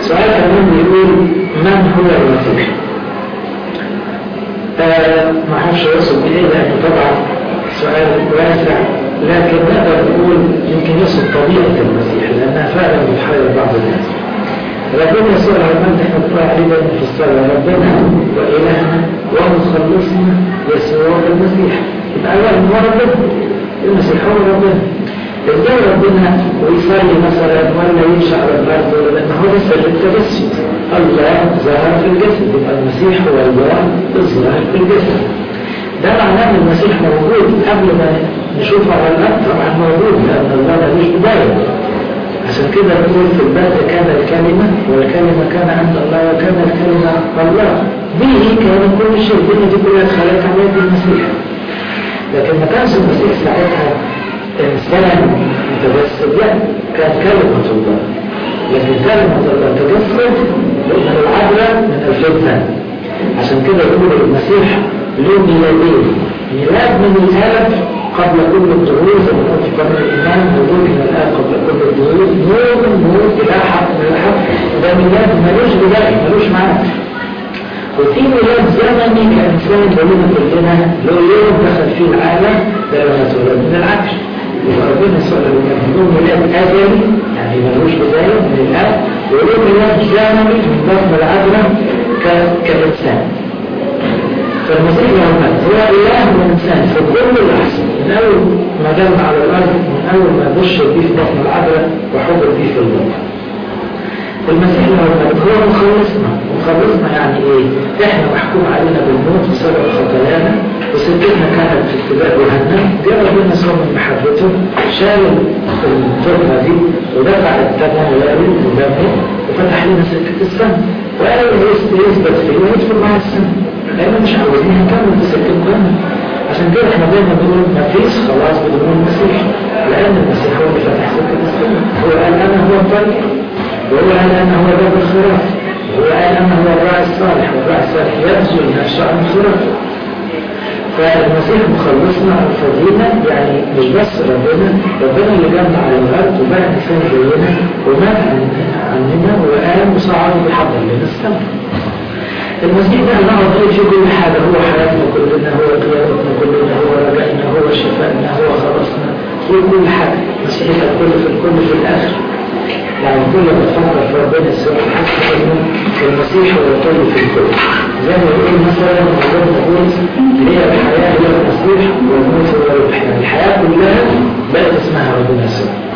سؤال كمان بيقول من هو المسيح؟ آه ما اعرفش يقصد بايه لانه طبعا سؤال واسع لكن نقدر نقول يمكن يقصد طبيعه المسيح لانها فعلا بتحير بعض الناس. ربنا يسوع الرحمن احنا بنقول عليه دايما في الصلاه ربنا والهنا ومخلصنا يسوع المسيح. يبقى اول هو ربنا المسيح هو ربنا. ازاي ربنا ويصلي مثلا ولا يمشي على الارض ولا لان هو لسه التجسد الله ظهر في الجسد يبقى المسيح هو الله الظاهر في الجسد ده معناه ان المسيح موجود قبل ما نشوفه على الارض طبعا موجود لان الله ملوش بدايه عشان كده نقول في البدء كان الكلمة والكلمة كان عند الله وكان الكلمة الله به كان كل شيء الدنيا دي كلها اتخلقت على يد المسيح لكن ما كانش المسيح ساعتها إنسان متجسد لا كان كلمة الله لكن كلمة الله تجسد من العذراء من الفتنة عشان كده يقول المسيح له ميلادين ميلاد من الآب قبل كل الظهور زي ما قلت قبل الإيمان وجود من الآب قبل كل الظهور نور من نور إلى حق من الحق ده ميلاد ملوش بداية ملوش معنى وفي ميلاد زمني كإنسان بلنا كلنا له يوم دخل فيه العالم لما اتولد من العرش وربنا سؤال له ميلاد أزلي يعني ملوش بداية من الآب وله ميلاد زمني من ضمن العذراء كإنسان فالمسيح محمد هو إله وإنسان في كل لحظة من أول ما جمع على الأرض من أول ما بشر بيه في بطن العذراء وحضر بيه في البطن المسيح محمد هو مخلصنا مخلصنا يعني ايه احنا محكوم علينا بالموت بسبب خطايانا وسكتنا كانت في اتباع جهنم جاء ربنا صوم من محبته شال التهمة دي ودفع الثمن وقال ودمه وفتح لنا سكة السماء وقال يثبت فيه ويدخل مع السماء لأنه مش عاوزين نكمل في سكة جهنم عشان كده احنا دايما بنقول ما فيش خلاص بدون المسيح لأن المسيح هو اللي فتح سكة السماء هو قال أنا هو الطريق وهو قال أنا هو باب الخراف وهو قال أنا هو الراعي الصالح والراعي الصالح يبذل نفسه عن الخراف فالمسيح مخلصنا الفضيلة يعني مش بس ربنا ربنا اللي جمع على الأرض وبقى إنسان زينا ومات عننا وقام وصعد وحضر لنا السماء المسيح ده الله غير في كل حاجة هو حياتنا كلنا هو قيامتنا كلنا هو رجائنا هو شفائنا هو خلاصنا في كل حاجة مسيح الكل في الكل في الآخر يعني كل ما تفكر في ربنا السبحانه تحس انه المسيح هو الكل في الكل زي ما يقول مثلا موضوع نقول هي الحياه هي المسيح والموت هو الروح يعني الحياه كلها بقت اسمها ربنا السبحانه